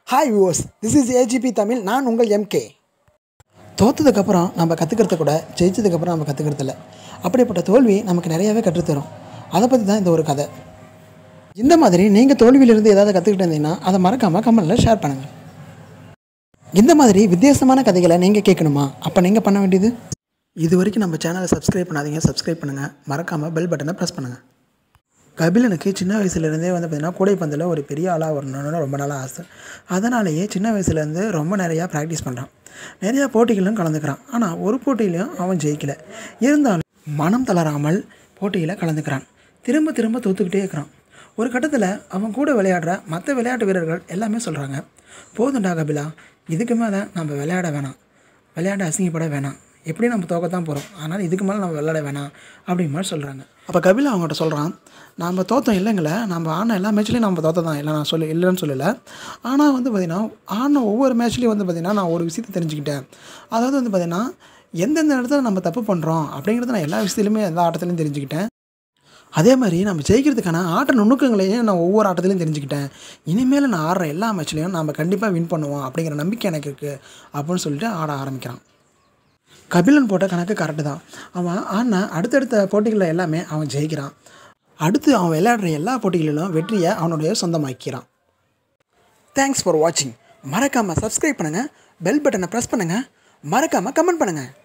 hi viewers this is AGP Tamil நான் உங்கள் MK தோத்ததுக்கப்புறம் நம்ம கற்றுக்கிறத கூட ஜெயிச்சதுக்கப்புறம் நம்ம கற்றுக்கிறது இல்லை அப்படிப்பட்ட தோல்வி நமக்கு நிறையாவே கற்றுத்தரும் அதை பற்றி தான் இந்த ஒரு கதை இந்த மாதிரி நீங்கள் தோல்வியிலிருந்து ஏதாவது கற்றுக்கிட்டு இருந்தீங்கன்னா அதை மறக்காமல் கமெண்ட்டில் ஷேர் பண்ணுங்கள் இந்த மாதிரி வித்தியாசமான கதைகளை நீங்கள் கேட்கணுமா அப்போ நீங்கள் பண்ண வேண்டியது இது வரைக்கும் நம்ம சேனலை சப்ஸ்கிரைப் பண்ணாதீங்க சப்ஸ்கிரைப் பண்ணுங்கள் மறக்காமல் பெல் பட்டனை ப்ரெஸ் பண்ணுங்கள் கபிலனுக்கு சின்ன வயசுலேருந்தே வந்து பார்த்திங்கன்னா கூடைப்பந்தில் ஒரு பெரிய ஆளாக வரணும்னு ரொம்ப நாளாக ஆசை அதனாலேயே சின்ன வயசுலேருந்து ரொம்ப நிறையா ப்ராக்டிஸ் பண்ணுறான் நிறையா போட்டிகளிலும் கலந்துக்கிறான் ஆனால் ஒரு போட்டியிலையும் அவன் ஜெயிக்கலை இருந்தாலும் மனம் தளராமல் போட்டியில் கலந்துக்கிறான் திரும்ப திரும்ப தோத்துக்கிட்டே இருக்கிறான் ஒரு கட்டத்தில் அவன் கூட விளையாடுற மற்ற விளையாட்டு வீரர்கள் எல்லாமே சொல்கிறாங்க போதும்டா கபிலா இதுக்கு மேலே நம்ம விளையாட வேணாம் விளையாட அசிங்கப்பட வேணாம் எப்படி நம்ம தோக்கத்தான் போகிறோம் அதனால் இதுக்கு மேலே நம்ம விளையாட வேணாம் அப்படிங்கிற மாதிரி சொல்கிறாங்க அப்போ கபிலா அவங்ககிட்ட சொல்கிறான் நம்ம தோத்தோம் இல்லைங்களே நம்ம ஆன எல்லா மேட்ச்லேயும் நம்ம தோத்த தான் இல்லை நான் சொல்லி இல்லைன்னு சொல்லலை ஆனால் வந்து பார்த்திங்கன்னா ஆன ஒவ்வொரு மேட்ச்லேயும் வந்து பார்த்திங்கன்னா நான் ஒரு விஷயத்தை தெரிஞ்சுக்கிட்டேன் அதாவது வந்து பார்த்திங்கன்னா எந்தெந்த இடத்துல நம்ம தப்பு பண்ணுறோம் அப்படிங்கிறத நான் எல்லா விஷயத்துலையுமே எல்லா ஆட்டத்துலையும் தெரிஞ்சுக்கிட்டேன் அதே மாதிரி நம்ம ஜெயிக்கிறதுக்கான ஆட்ட நுணுக்கங்களையும் நான் ஒவ்வொரு ஆட்டத்துலையும் தெரிஞ்சுக்கிட்டேன் இனிமேல் நான் ஆடுற எல்லா மேட்ச்லேயும் நம்ம கண்டிப்பாக வின் பண்ணுவோம் அப்படிங்கிற நம்பிக்கை எனக்கு இருக்குது அப்படின்னு சொல்லிட்டு ஆட ஆரம்பிக்கிறான் கபிலன் போட்ட கணக்கு கரெக்டு தான் அவன் ஆனால் அடுத்தடுத்த போட்டிகளில் எல்லாமே அவன் ஜெயிக்கிறான் அடுத்து அவன் விளையாடுற எல்லா போட்டிகளிலும் வெற்றியை அவனுடைய சொந்தமாக்கிறான் தேங்க்ஸ் ஃபார் வாட்சிங் மறக்காமல் சப்ஸ்கிரைப் பண்ணுங்கள் பெல் பட்டனை ப்ரெஸ் பண்ணுங்கள் மறக்காமல் கமெண்ட் பண்ணுங்கள்